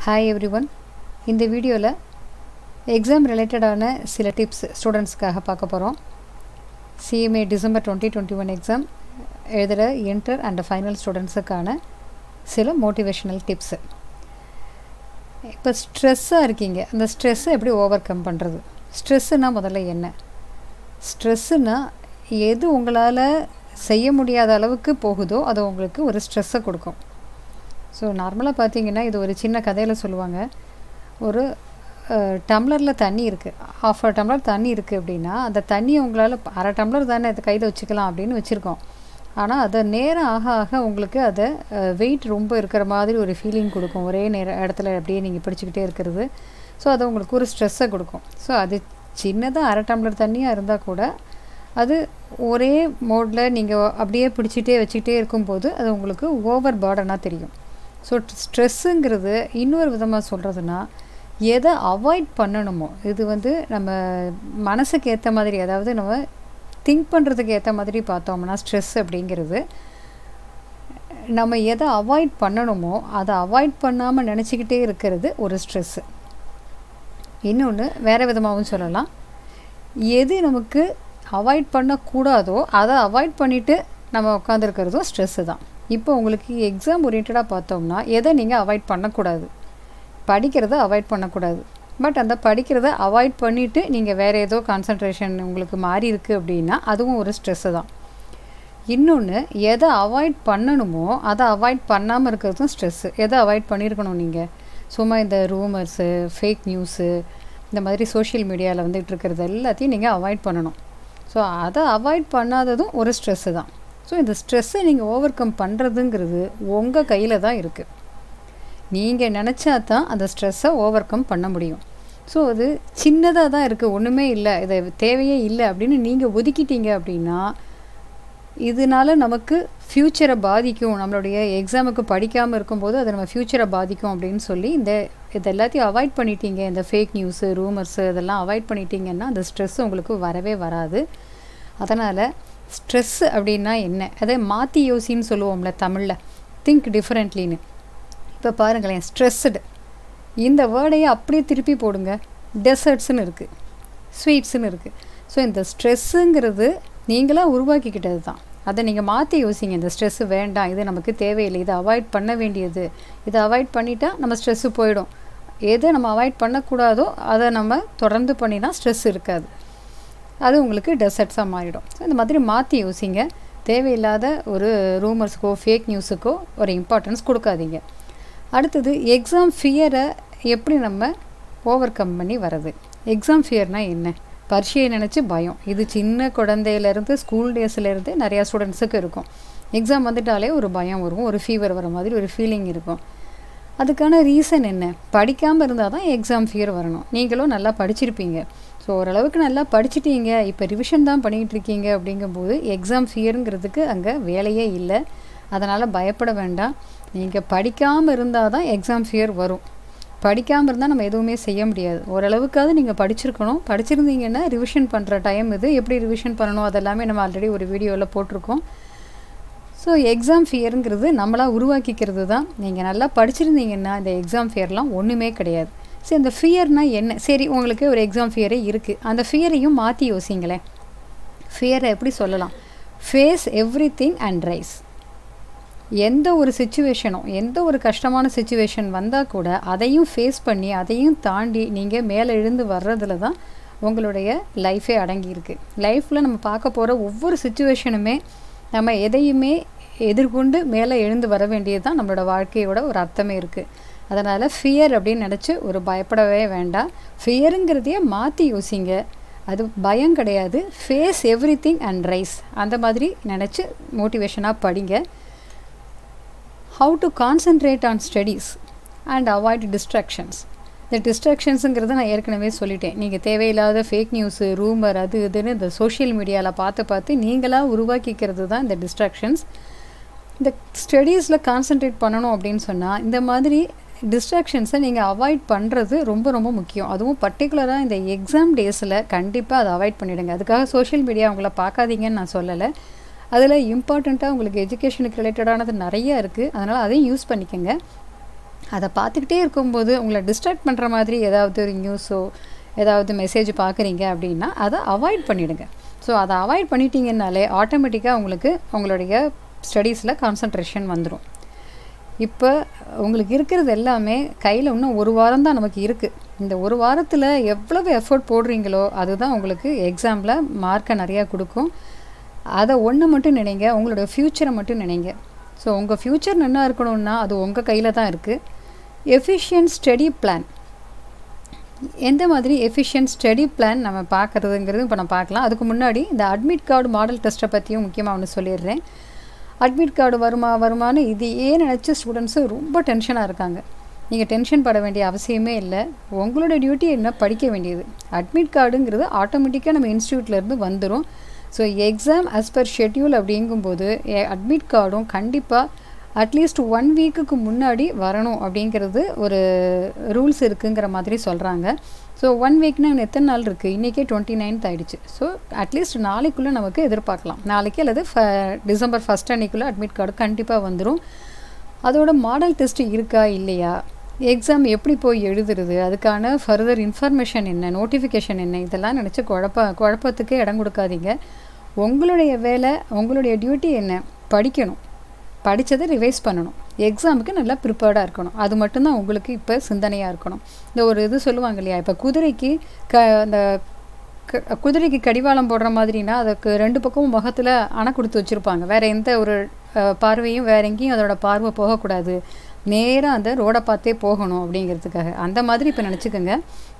hi every one இந்த வீடியோவில் exam ரிலேட்டடான சில டிப்ஸ் ஸ்டூடெண்ட்ஸ்க்காக பார்க்க போகிறோம் CMA December twenty twenty one exam எழுதுகிற இன்டர் அண்ட் ஃபைனல் ஸ்டூடெண்ட்ஸுக்கான சில மோட்டிவேஷனல் டிப்ஸு இப்போ ஸ்ட்ரெஸ்ஸாக இருக்கீங்க அந்த ஸ்ட்ரெஸ்ஸை எப்படி ஓவர் கம் பண்ணுறது ஸ்ட்ரெஸ்ஸுனால் முதல்ல என்ன ஸ்ட்ரெஸ்ஸுனா எது உங்களால் செய்ய முடியாத அளவுக்கு போகுதோ அது உங்களுக்கு ஒரு ஸ்ட்ரெஸ்ஸை கொடுக்கும் ஸோ நார்மலாக பார்த்தீங்கன்னா இது ஒரு சின்ன கதையில் சொல்லுவாங்க ஒரு டம்ளரில் தண்ணி இருக்குது ஹாஃப் அ டம்ளர் தண்ணி இருக்குது அப்படின்னா அந்த தண்ணியை உங்களால் அரை டம்ளர் தானே அதை கையில் வச்சுக்கலாம் அப்படின்னு வச்சுருக்கோம் ஆனால் அதை நேரம் ஆக ஆக உங்களுக்கு அதை வெயிட் ரொம்ப இருக்கிற மாதிரி ஒரு ஃபீலிங் கொடுக்கும் ஒரே நேர இடத்துல அப்படியே நீங்கள் பிடிச்சிக்கிட்டே இருக்கிறது ஸோ அது உங்களுக்கு ஒரு ஸ்ட்ரெஸ்ஸை கொடுக்கும் ஸோ அது சின்னதாக அரை டம்ளர் தண்ணியாக இருந்தால் கூட அது ஒரே மோடில் நீங்கள் அப்படியே பிடிச்சிட்டே வச்சுக்கிட்டே இருக்கும்போது அது உங்களுக்கு ஓவர் பேர்டனாக தெரியும் ஸோ ஸ்ட்ரெஸ்ஸுங்கிறது இன்னொரு விதமாக சொல்கிறதுனா எதை அவாய்ட் பண்ணணுமோ இது வந்து நம்ம மனசுக்கு ஏற்ற மாதிரி அதாவது நம்ம திங்க் பண்ணுறதுக்கு ஏற்ற மாதிரி பார்த்தோம்னா ஸ்ட்ரெஸ் அப்படிங்கிறது நம்ம எதை அவாய்ட் பண்ணணுமோ அதை அவாய்ட் பண்ணாமல் நினச்சிக்கிட்டே இருக்கிறது ஒரு ஸ்ட்ரெஸ்ஸு இன்னொன்று வேறு விதமாகவும் சொல்லலாம் எது நமக்கு அவாய்ட் பண்ணக்கூடாதோ அதை அவாய்ட் பண்ணிவிட்டு நம்ம உட்காந்துருக்கிறதும் ஸ்ட்ரெஸ்ஸு தான் இப்போ உங்களுக்கு எக்ஸாம் ஓரியன்டாக பார்த்தோம்னா எதை நீங்கள் அவாய்ட் பண்ணக்கூடாது படிக்கிறத அவாய்ட் பண்ணக்கூடாது பட் அந்த படிக்கிறத அவாய்ட் பண்ணிவிட்டு நீங்கள் வேறு ஏதோ கான்சன்ட்ரேஷன் உங்களுக்கு மாறி இருக்குது அப்படின்னா அதுவும் ஒரு ஸ்ட்ரெஸ்ஸு தான் இன்னொன்று எதை அவாய்ட் பண்ணணுமோ அதை அவாய்ட் பண்ணாமல் இருக்கிறதும் ஸ்ட்ரெஸ்ஸு எதை அவாய்ட் பண்ணியிருக்கணும் நீங்கள் சும்மா இந்த ரூமர்ஸு ஃபேக் நியூஸு இந்த மாதிரி சோஷியல் மீடியாவில் வந்துட்டு இருக்கிறது எல்லாத்தையும் நீங்கள் அவாய்ட் பண்ணணும் ஸோ அதை அவாய்ட் பண்ணாததும் ஒரு ஸ்ட்ரெஸ்ஸு தான் ஸோ இந்த ஸ்ட்ரெஸ்ஸை நீங்கள் ஓவர் கம் பண்ணுறதுங்கிறது உங்கள் கையில் தான் இருக்குது நீங்கள் நினச்சா தான் அந்த ஸ்ட்ரெஸ்ஸை ஓவர் கம் பண்ண முடியும் ஸோ அது சின்னதாக தான் இருக்குது ஒன்றுமே இல்லை இதை தேவையே இல்லை அப்படின்னு நீங்கள் ஒதுக்கிட்டீங்க அப்படின்னா இதனால நமக்கு ஃப்யூச்சரை பாதிக்கும் நம்மளுடைய எக்ஸாமுக்கு படிக்காமல் இருக்கும்போது அது நம்ம ஃப்யூச்சரை பாதிக்கும் அப்படின்னு சொல்லி இந்த இது எல்லாத்தையும் அவாய்ட் பண்ணிட்டீங்க இந்த ஃபேக் நியூஸு ரூமர்ஸு இதெல்லாம் அவாய்ட் பண்ணிட்டீங்கன்னா அந்த ஸ்ட்ரெஸ் உங்களுக்கு வரவே வராது அதனால் ஸ்ட்ரெஸ் அப்படின்னா என்ன அதை மாற்றி யோசின்னு சொல்லுவோம்ல தமிழில் திங்க் டிஃப்ரெண்ட்லின்னு இப்போ பாருங்களேன் ஸ்ட்ரெஸ்டு இந்த வேர்டையை அப்படியே திருப்பி போடுங்க டெசர்ட்ஸ்னு இருக்குது ஸ்வீட்ஸுன்னு இருக்குது ஸோ இந்த ஸ்ட்ரெஸ்ஸுங்கிறது நீங்களாக உருவாக்கிக்கிட்டது தான் அதை நீங்கள் மாற்றி யோசிங்க இந்த ஸ்ட்ரெஸ்ஸு வேண்டாம் இது நமக்கு தேவையில்லை இதை அவாய்ட் பண்ண வேண்டியது இதை அவாய்ட் பண்ணிட்டா நம்ம ஸ்ட்ரெஸ்ஸு போயிடும் எதை நம்ம அவாய்ட் பண்ணக்கூடாதோ அதை நம்ம தொடர்ந்து பண்ணினா ஸ்ட்ரெஸ் இருக்காது அது உங்களுக்கு டெசர்ட்ஸாக மாறிடும் ஸோ இந்த மாதிரி மாற்றி யோசிங்க தேவையில்லாத ஒரு ரூமர்ஸுக்கோ ஃபேக் நியூஸுக்கோ ஒரு இம்பார்ட்டன்ஸ் கொடுக்காதீங்க அடுத்தது எக்ஸாம் ஃபியரை எப்படி நம்ம ஓவர் கம் பண்ணி வர்றது எக்ஸாம் ஃபியர்னால் என்ன பரீட்சையை நினச்சி பயம் இது சின்ன குழந்தையிலேருந்து ஸ்கூல் டேஸ்லேருந்து நிறையா ஸ்டூடெண்ட்ஸுக்கு இருக்கும் எக்ஸாம் வந்துட்டாலே ஒரு பயம் வரும் ஒரு ஃபீவர் வர மாதிரி ஒரு ஃபீலிங் இருக்கும் அதுக்கான ரீசன் என்ன படிக்காமல் இருந்தால் தான் எக்ஸாம் ஃபியர் வரணும் நீங்களும் நல்லா படிச்சிருப்பீங்க ஸோ ஓரளவுக்கு நல்லா படிச்சிட்டீங்க இப்போ ரிவிஷன் தான் பண்ணிகிட்டு இருக்கீங்க அப்படிங்கும்போது எக்ஸாம் ஃபியருங்கிறதுக்கு அங்கே வேலையே இல்லை அதனால் பயப்பட வேண்டாம் நீங்கள் படிக்காமல் இருந்தால் தான் எக்ஸாம் ஃபியர் வரும் படிக்காமல் இருந்தால் நம்ம எதுவுமே செய்ய முடியாது ஓரளவுக்காவது நீங்கள் படிச்சிருக்கணும் படிச்சிருந்தீங்கன்னா ரிவிஷன் பண்ணுற டைம் இது எப்படி ரிவிஷன் பண்ணணும் அதெல்லாமே நம்ம ஆல்ரெடி ஒரு வீடியோவில் போட்டிருக்கோம் ஸோ எக்ஸாம் ஃபியருங்கிறது நம்மளாக உருவாக்கிக்கிறது தான் நீங்கள் நல்லா படிச்சிருந்தீங்கன்னா இந்த எக்ஸாம் ஃபியர்லாம் ஒன்றுமே கிடையாது சரி அந்த ஃபியர்னால் என்ன சரி உங்களுக்கு ஒரு எக்ஸாம் ஃபியரே இருக்குது அந்த ஃபியரையும் மாற்றி யோசிங்களேன் ஃபியரை எப்படி சொல்லலாம் face everything and rise எந்த ஒரு சுச்சுவேஷனும் எந்த ஒரு கஷ்டமான சுச்சுவேஷன் வந்தால் கூட அதையும் ஃபேஸ் பண்ணி அதையும் தாண்டி நீங்கள் மேலே எழுந்து வர்றதுல தான் உங்களுடைய லைஃபே அடங்கியிருக்கு லைஃப்பில் நம்ம பார்க்க போகிற ஒவ்வொரு சுச்சுவேஷனுமே நம்ம எதையுமே எதிர்கொண்டு மேலே எழுந்து வர வேண்டியது தான் நம்மளோட வாழ்க்கையோட ஒரு அர்த்தமே இருக்குது அதனால் ஃபியர் அப்படின்னு நினச்சி ஒரு பயப்படவே வேண்டாம் ஃபியருங்கிறதையே மாற்றி யோசிங்க அது பயம் கிடையாது face everything and rise அந்த மாதிரி நினச்சி மோட்டிவேஷனாக படிங்க how to concentrate on studies and avoid distractions இந்த டிஸ்ட்ராக்ஷன்ஸுங்கிறத நான் ஏற்கனவே சொல்லிட்டேன் நீங்கள் தேவையில்லாத ஃபேக் நியூஸு ரூமர் அது இதுன்னு இந்த சோஷியல் மீடியாவில் பார்த்து பார்த்து நீங்களாக உருவாக்கிக்கிறது தான் இந்த டிஸ்ட்ராக்ஷன்ஸ் இந்த ஸ்டடீஸில் கான்சன்ட்ரேட் பண்ணணும் அப்படின்னு சொன்னால் இந்த மாதிரி டிஸ்ட்ராக்ஷன்ஸை நீங்கள் அவாய்ட் பண்ணுறது ரொம்ப ரொம்ப முக்கியம் அதுவும் பர்டிகுலராக இந்த எக்ஸாம் டேஸில் கண்டிப்பாக அதை அவாய்ட் பண்ணிவிடுங்க அதுக்காக சோஷியல் மீடியா உங்களை பார்க்காதீங்கன்னு நான் சொல்லலை அதில் இம்பார்ட்டண்ட்டாக உங்களுக்கு எஜுகேஷனுக்கு ரிலேட்டடானது நிறைய இருக்குது அதனால் அதையும் யூஸ் பண்ணிக்கோங்க அதை பார்த்துக்கிட்டே இருக்கும்போது உங்களை டிஸ்ட்ராக்ட் பண்ணுற மாதிரி ஏதாவது ஒரு நியூஸோ ஏதாவது மெசேஜ் பார்க்குறீங்க அப்படின்னா அதை அவாய்ட் பண்ணிவிடுங்க ஸோ அதை அவாய்ட் பண்ணிட்டீங்கன்னாலே ஆட்டோமேட்டிக்காக உங்களுக்கு உங்களுடைய ஸ்டடீஸில் கான்சன்ட்ரேஷன் வந்துடும் இப்போ உங்களுக்கு இருக்கிறது எல்லாமே கையில் இன்னும் ஒரு வாரம் தான் நமக்கு இருக்குது இந்த ஒரு வாரத்தில் எவ்வளவு எஃபோர்ட் போடுறீங்களோ அதுதான் உங்களுக்கு எக்ஸாமில் மார்க்கை நிறையா கொடுக்கும் அதை ஒன்று மட்டும் நினைங்க உங்களோட ஃப்யூச்சரை மட்டும் நினைங்க ஸோ உங்கள் ஃப்யூச்சர் நல்லா இருக்கணும்னா அது உங்கள் கையில் தான் இருக்குது எஃபிஷியன்ட் ஸ்டடி பிளான் எந்த மாதிரி எஃபிஷியன்ட் ஸ்டடி பிளான் நம்ம பார்க்குறதுங்கிறது இப்போ நம்ம பார்க்கலாம் அதுக்கு முன்னாடி இந்த அட்மிட் கார்டு மாடல் டெஸ்ட்டை பற்றியும் முக்கியமாக ஒன்று சொல்லிடுறேன் அட்மிட் கார்டு வருமா வருமானு இதையே நினச்ச ஸ்டூடெண்ட்ஸு ரொம்ப டென்ஷனாக இருக்காங்க நீங்கள் டென்ஷன் பட வேண்டிய அவசியமே இல்லை உங்களோட டியூட்டி என்ன படிக்க வேண்டியது அட்மிட் கார்டுங்கிறது ஆட்டோமேட்டிக்காக நம்ம இன்ஸ்டியூட்லேருந்து வந்துடும் so exam as per schedule அப்படிங்கும்போது அட்மிட் கார்டும் கண்டிப்பாக அட்லீஸ்ட் ஒன் வீக்குக்கு முன்னாடி வரணும் அப்படிங்கிறது ஒரு ரூல்ஸ் இருக்குங்கிற மாதிரி சொல்கிறாங்க ஸோ ஒன் வீக்னா இன்னும் எத்தனை நாள் இருக்குது இன்றைக்கே டுவெண்ட்டி நைன்த் ஆகிடுச்சு ஸோ அட்லீஸ்ட் நாளைக்குள்ளே நமக்கு எதிர்பார்க்கலாம் நாளைக்கு அல்லது ஃப டிசம்பர் ஃபஸ்ட் அன்னைக்குள்ளே அட்மிட் கார்டு கண்டிப்பாக வந்துடும் அதோட மாடல் டெஸ்ட் இருக்கா இல்லையா எக்ஸாம் எப்படி போய் எழுதுறது அதுக்கான ஃபர்தர் இன்ஃபர்மேஷன் என்ன நோட்டிஃபிகேஷன் என்ன இதெல்லாம் நினச்சி குழப்ப குழப்பத்துக்கு இடம் கொடுக்காதீங்க உங்களுடைய வேலை உங்களுடைய டியூட்டி என்ன படிக்கணும் படித்ததை ரிவைஸ் பண்ணணும் எக்ஸாமுக்கு நல்லா ப்ரிப்பேர்டாக இருக்கணும் அது மட்டும்தான் உங்களுக்கு இப்போ சிந்தனையாக இருக்கணும் இந்த ஒரு இது சொல்லுவாங்க இல்லையா இப்போ குதிரைக்கு க அந்த குதிரைக்கு கடிவாளம் போடுற மாதிரினா அதுக்கு ரெண்டு பக்கமும் முகத்தில் அணை கொடுத்து வச்சுருப்பாங்க வேறு எந்த ஒரு பார்வையும் வேற எங்கேயும் அதோட பார்வை போகக்கூடாது நேராக அந்த ரோடை பார்த்தே போகணும் அப்படிங்கிறதுக்காக அந்த மாதிரி இப்போ நினச்சிக்கோங்க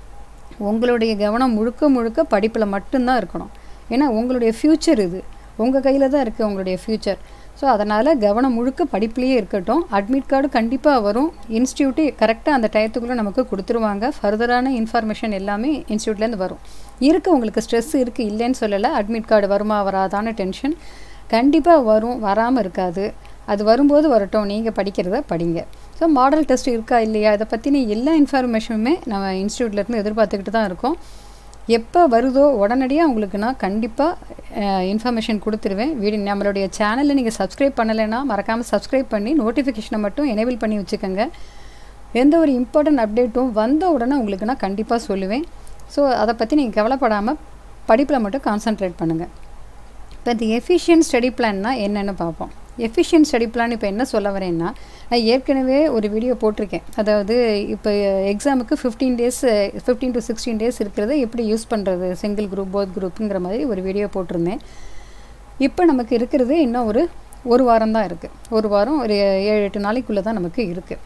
உங்களுடைய கவனம் முழுக்க முழுக்க படிப்பில் மட்டும்தான் இருக்கணும் ஏன்னா உங்களுடைய ஃப்யூச்சர் இது உங்கள் கையில் தான் இருக்குது உங்களுடைய ஃப்யூச்சர் ஸோ அதனால் கவனம் முழுக்க படிப்புலேயே இருக்கட்டும் அட்மிட் கார்டு கண்டிப்பாக வரும் இன்ஸ்டியூட்டு கரெக்டாக அந்த டயத்துக்குள்ளே நமக்கு கொடுத்துருவாங்க ஃபர்தரான இன்ஃபர்மேஷன் எல்லாமே இன்ஸ்டியூட்லேருந்து வரும் இருக்குது உங்களுக்கு ஸ்ட்ரெஸ் இருக்குது இல்லைன்னு சொல்லலை அட்மிட் கார்டு வருமா வராதான டென்ஷன் கண்டிப்பாக வரும் வராமல் இருக்காது அது வரும்போது வரட்டும் நீங்கள் படிக்கிறத படிங்க ஸோ மாடல் டெஸ்ட் இருக்கா இல்லையா இதை பற்றின எல்லா இன்ஃபர்மேஷனுமே நம்ம இன்ஸ்டியூட்லேருந்து எதிர்பார்த்துக்கிட்டு தான் இருக்கோம் எப்போ வருதோ உடனடியாக உங்களுக்கு நான் கண்டிப்பாக இன்ஃபர்மேஷன் கொடுத்துருவேன் வீடியோ நம்மளுடைய சேனலில் நீங்கள் சப்ஸ்கிரைப் பண்ணலைன்னா மறக்காமல் சப்ஸ்கிரைப் பண்ணி நோட்டிஃபிகேஷனை மட்டும் எனேபிள் பண்ணி வச்சுக்கோங்க எந்த ஒரு இம்பார்ட்டன்ட் அப்டேட்டும் வந்த உடனே உங்களுக்கு நான் கண்டிப்பாக சொல்லுவேன் ஸோ அதை பற்றி நீங்கள் கவலைப்படாமல் படிப்பில் மட்டும் கான்சன்ட்ரேட் பண்ணுங்கள் இப்போ இந்த எஃபிஷியன்ட் ஸ்டடி பிளான்னா என்னென்னு பார்ப்போம் எஃபிஷியன்ட் ஸ்டடி பிளான் இப்போ என்ன சொல்ல வரேன்னா நான் ஏற்கனவே ஒரு வீடியோ போட்டிருக்கேன் அதாவது இப்போ எக்ஸாமுக்கு fifteen days fifteen to sixteen days இருக்கிறத எப்படி யூஸ் பண்ணுறது சிங்கிள் குரூப் போத் குரூப்புங்கிற மாதிரி ஒரு வீடியோ போட்டிருந்தேன் இப்போ நமக்கு இருக்கிறது இன்னும் ஒரு ஒரு வாரம் தான் இருக்குது ஒரு வாரம் ஒரு ஏழு எட்டு நாளைக்குள்ளே தான் நமக்கு இருக்குது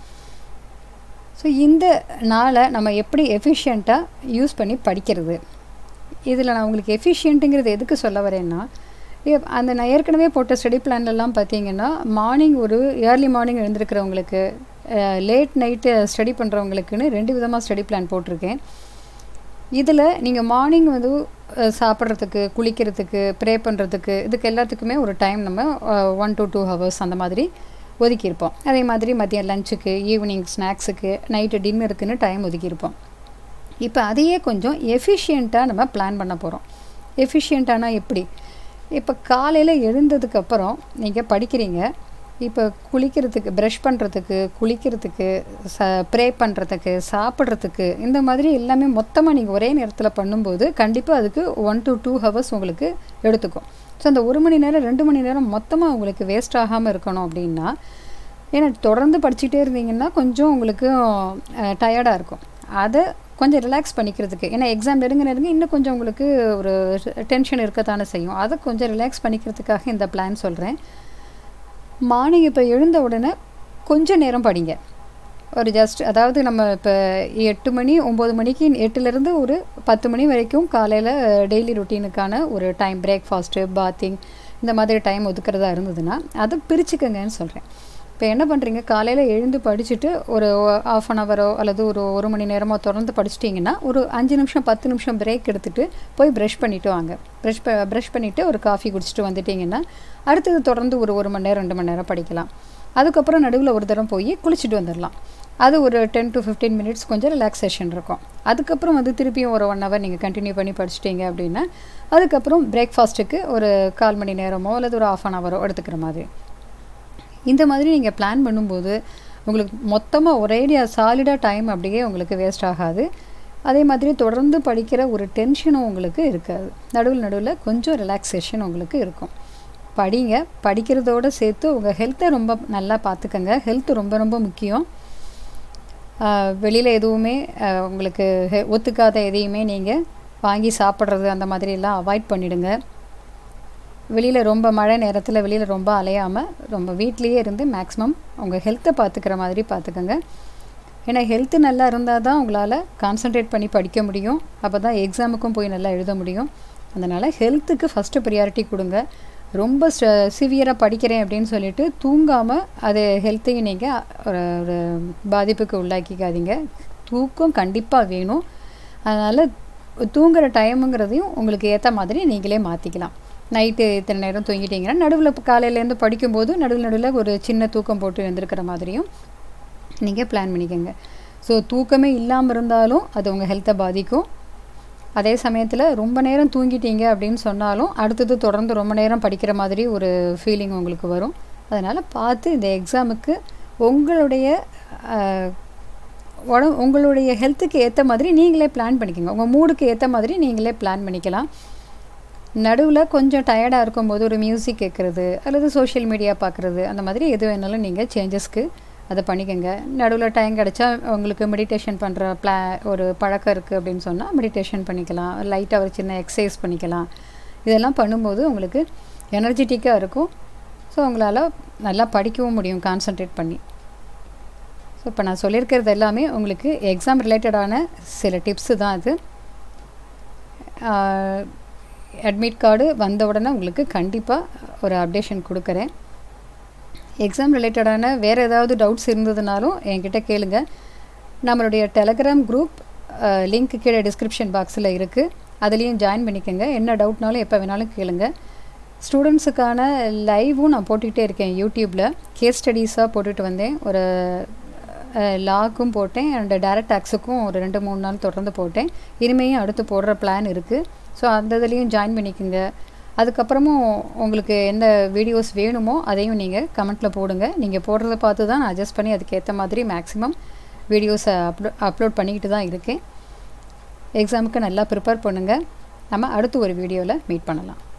ஸோ இந்த நாளை நம்ம எப்படி எஃபிஷியண்ட்டாக யூஸ் பண்ணி படிக்கிறது இதில் நான் உங்களுக்கு எஃபிஷியண்ட்டுங்கிறது எதுக்கு சொல்ல வரேன்னா அந்த நான் ஏற்கனவே போட்ட ஸ்டடி பிளான்லலாம் பார்த்தீங்கன்னா மார்னிங் ஒரு ஏர்லி மார்னிங் எழுந்திருக்கிறவங்களுக்கு லேட் நைட்டு ஸ்டடி பண்ணுறவங்களுக்குன்னு ரெண்டு விதமாக ஸ்டடி பிளான் போட்டிருக்கேன் இதில் நீங்கள் மார்னிங் வந்து சாப்பிட்றதுக்கு குளிக்கிறதுக்கு ப்ரே பண்ணுறதுக்கு இதுக்கு எல்லாத்துக்குமே ஒரு டைம் நம்ம ஒன் டு டூ ஹவர்ஸ் அந்த மாதிரி ஒதுக்கியிருப்போம் அதே மாதிரி மதியம் லஞ்சுக்கு ஈவினிங் ஸ்நாக்ஸுக்கு நைட்டு டின்னருக்குன்னு டைம் ஒதுக்கியிருப்போம் இப்போ அதையே கொஞ்சம் எஃபிஷியண்ட்டாக நம்ம பிளான் பண்ண போகிறோம் எஃபிஷியண்ட்டானா எப்படி இப்போ காலையில் எழுந்ததுக்கப்புறம் நீங்கள் படிக்கிறீங்க இப்போ குளிக்கிறதுக்கு ப்ரஷ் பண்ணுறதுக்கு குளிக்கிறதுக்கு ச ப்ரே பண்ணுறதுக்கு சாப்பிட்றதுக்கு இந்த மாதிரி எல்லாமே மொத்தமாக நீங்கள் ஒரே நேரத்தில் பண்ணும்போது கண்டிப்பாக அதுக்கு ஒன் டு டூ ஹவர்ஸ் உங்களுக்கு எடுத்துக்கும் ஸோ அந்த ஒரு மணி நேரம் ரெண்டு மணி நேரம் மொத்தமாக உங்களுக்கு வேஸ்ட் ஆகாமல் இருக்கணும் அப்படின்னா ஏன்னா தொடர்ந்து படிச்சுட்டே இருந்தீங்கன்னா கொஞ்சம் உங்களுக்கு டயர்டாக இருக்கும் அதை கொஞ்சம் ரிலாக்ஸ் பண்ணிக்கிறதுக்கு ஏன்னா எக்ஸாம் நெருங்க நெருங்க இன்னும் கொஞ்சம் உங்களுக்கு ஒரு டென்ஷன் இருக்கத்தானே செய்யும் அதை கொஞ்சம் ரிலாக்ஸ் பண்ணிக்கிறதுக்காக இந்த பிளான் சொல்கிறேன் மார்னிங் இப்போ எழுந்த உடனே கொஞ்சம் நேரம் படிங்க ஒரு ஜஸ்ட் அதாவது நம்ம இப்போ எட்டு மணி ஒம்பது மணிக்கு எட்டுலேருந்து ஒரு பத்து மணி வரைக்கும் காலையில் டெய்லி ரொட்டீனுக்கான ஒரு டைம் பிரேக்ஃபாஸ்ட்டு பாத்திங் இந்த மாதிரி டைம் ஒதுக்குறதா இருந்ததுன்னா அதை பிரிச்சுக்கங்கன்னு சொல்கிறேன் இப்போ என்ன பண்ணுறீங்க காலையில் எழுந்து படிச்சுட்டு ஒரு ஆஃப் அன் ஹவரோ அல்லது ஒரு ஒரு மணி நேரமோ தொடர்ந்து படிச்சிட்டிங்கன்னா ஒரு அஞ்சு நிமிஷம் பத்து நிமிஷம் பிரேக் எடுத்துகிட்டு போய் ப்ரஷ் பண்ணிவிட்டு வாங்க ப்ரஷ் ப ப்ரஷ் பண்ணிவிட்டு ஒரு காஃபி குடிச்சிட்டு வந்துட்டிங்கன்னா அடுத்தது தொடர்ந்து ஒரு ஒரு மணி நேரம் ரெண்டு மணி நேரம் படிக்கலாம் அதுக்கப்புறம் நடுவில் ஒரு தரம் போய் குளிச்சுட்டு வந்துடலாம் அது ஒரு டென் டு ஃபிஃப்டீன் மினிட்ஸ் கொஞ்சம் ரிலாக்ஸேஷன் இருக்கும் அதுக்கப்புறம் வந்து திருப்பியும் ஒரு ஒன் ஹவர் நீங்கள் கண்டினியூ பண்ணி படிச்சிட்டிங்க அப்படின்னா அதுக்கப்புறம் பிரேக்ஃபாஸ்ட்டுக்கு ஒரு கால் மணி நேரமோ அல்லது ஒரு ஆஃப் அன் ஹவரோ எடுத்துக்கிற மாதிரி இந்த மாதிரி நீங்கள் பிளான் பண்ணும்போது உங்களுக்கு மொத்தமாக ஒரேடியாக சாலிடாக டைம் அப்படியே உங்களுக்கு வேஸ்ட் ஆகாது அதே மாதிரி தொடர்ந்து படிக்கிற ஒரு டென்ஷனும் உங்களுக்கு இருக்காது நடுவில் நடுவில் கொஞ்சம் ரிலாக்ஸேஷன் உங்களுக்கு இருக்கும் படிங்க படிக்கிறதோடு சேர்த்து உங்கள் ஹெல்த்தை ரொம்ப நல்லா பார்த்துக்கங்க ஹெல்த் ரொம்ப ரொம்ப முக்கியம் வெளியில் எதுவுமே உங்களுக்கு ஹெ ஒத்துக்காத எதையுமே நீங்கள் வாங்கி சாப்பிட்றது அந்த மாதிரிலாம் அவாய்ட் பண்ணிவிடுங்க வெளியில் ரொம்ப மழை நேரத்தில் வெளியில் ரொம்ப அலையாமல் ரொம்ப வீட்லேயே இருந்து மேக்ஸிமம் உங்கள் ஹெல்த்தை பார்த்துக்கிற மாதிரி பார்த்துக்கோங்க ஏன்னா ஹெல்த்து நல்லா இருந்தால் தான் உங்களால் கான்சன்ட்ரேட் பண்ணி படிக்க முடியும் அப்போ தான் எக்ஸாமுக்கும் போய் நல்லா எழுத முடியும் அதனால் ஹெல்த்துக்கு ஃபஸ்ட்டு ப்ரியாரிட்டி கொடுங்க ரொம்ப சிவியராக படிக்கிறேன் அப்படின்னு சொல்லிட்டு தூங்காமல் அது ஹெல்த்தையும் நீங்கள் ஒரு ஒரு பாதிப்புக்கு உள்ளாக்கிக்காதீங்க தூக்கம் கண்டிப்பாக வேணும் அதனால் தூங்குகிற டைமுங்கிறதையும் உங்களுக்கு ஏற்ற மாதிரி நீங்களே மாற்றிக்கலாம் நைட்டு இத்தனை நேரம் தூங்கிட்டீங்கன்னா நடுவில் காலையிலேருந்து படிக்கும்போது நடுவில் நடுவில் ஒரு சின்ன தூக்கம் போட்டு எழுந்திருக்கிற மாதிரியும் நீங்கள் பிளான் பண்ணிக்கோங்க ஸோ தூக்கமே இல்லாமல் இருந்தாலும் அது உங்கள் ஹெல்த்தை பாதிக்கும் அதே சமயத்தில் ரொம்ப நேரம் தூங்கிட்டீங்க அப்படின்னு சொன்னாலும் அடுத்தது தொடர்ந்து ரொம்ப நேரம் படிக்கிற மாதிரி ஒரு ஃபீலிங் உங்களுக்கு வரும் அதனால் பார்த்து இந்த எக்ஸாமுக்கு உங்களுடைய உடம் உங்களுடைய ஹெல்த்துக்கு ஏற்ற மாதிரி நீங்களே பிளான் பண்ணிக்கோங்க உங்கள் மூடுக்கு ஏற்ற மாதிரி நீங்களே பிளான் பண்ணிக்கலாம் நடுவில் கொஞ்சம் டயர்டாக இருக்கும்போது ஒரு மியூசிக் கேட்குறது அல்லது சோஷியல் மீடியா பார்க்குறது அந்த மாதிரி எது வேணாலும் நீங்கள் சேஞ்சஸ்க்கு அதை பண்ணிக்கோங்க நடுவில் டைம் கிடச்சா உங்களுக்கு மெடிடேஷன் பண்ணுற பிளா ஒரு பழக்கம் இருக்குது அப்படின்னு சொன்னால் மெடிடேஷன் பண்ணிக்கலாம் லைட்டாக ஒரு சின்ன எக்ஸசைஸ் பண்ணிக்கலாம் இதெல்லாம் பண்ணும்போது உங்களுக்கு எனர்ஜெட்டிக்காக இருக்கும் ஸோ உங்களால் நல்லா படிக்கவும் முடியும் கான்சன்ட்ரேட் பண்ணி ஸோ இப்போ நான் சொல்லியிருக்கிறது எல்லாமே உங்களுக்கு எக்ஸாம் ரிலேட்டடான சில டிப்ஸு தான் அது அட்மிட் கார்டு வந்த உடனே உங்களுக்கு கண்டிப்பாக ஒரு அப்டேஷன் கொடுக்குறேன் எக்ஸாம் ரிலேட்டடான வேறு ஏதாவது டவுட்ஸ் இருந்ததுனாலும் என்கிட்ட கேளுங்க நம்மளுடைய டெலகிராம் குரூப் லிங்க் கீழே டிஸ்கிரிப்ஷன் பாக்ஸில் இருக்குது அதுலேயும் ஜாயின் பண்ணிக்கோங்க என்ன டவுட்னாலும் எப்போ வேணாலும் கேளுங்க ஸ்டூடெண்ட்ஸுக்கான லைவும் நான் போட்டுக்கிட்டே இருக்கேன் யூடியூப்பில் கேஸ் ஸ்டடீஸாக போட்டுட்டு வந்தேன் ஒரு லாக்கும் போட்டேன் அண்ட் டேரக்ட் டாக்ஸுக்கும் ஒரு ரெண்டு மூணு நாள் தொடர்ந்து போட்டேன் இனிமேயும் அடுத்து போடுற பிளான் இருக்குது ஸோ அந்த இதுலேயும் ஜாயின் பண்ணிக்கோங்க அதுக்கப்புறமும் உங்களுக்கு என்ன வீடியோஸ் வேணுமோ அதையும் நீங்கள் கமெண்ட்டில் போடுங்க நீங்கள் போடுறத பார்த்து தான் நான் அட்ஜஸ்ட் பண்ணி அதுக்கேற்ற மாதிரி மேக்ஸிமம் வீடியோஸை அப்லோ அப்லோட் பண்ணிக்கிட்டு தான் இருக்கேன் எக்ஸாமுக்கு நல்லா ப்ரிப்பேர் பண்ணுங்கள் நம்ம அடுத்து ஒரு வீடியோவில் மீட் பண்ணலாம்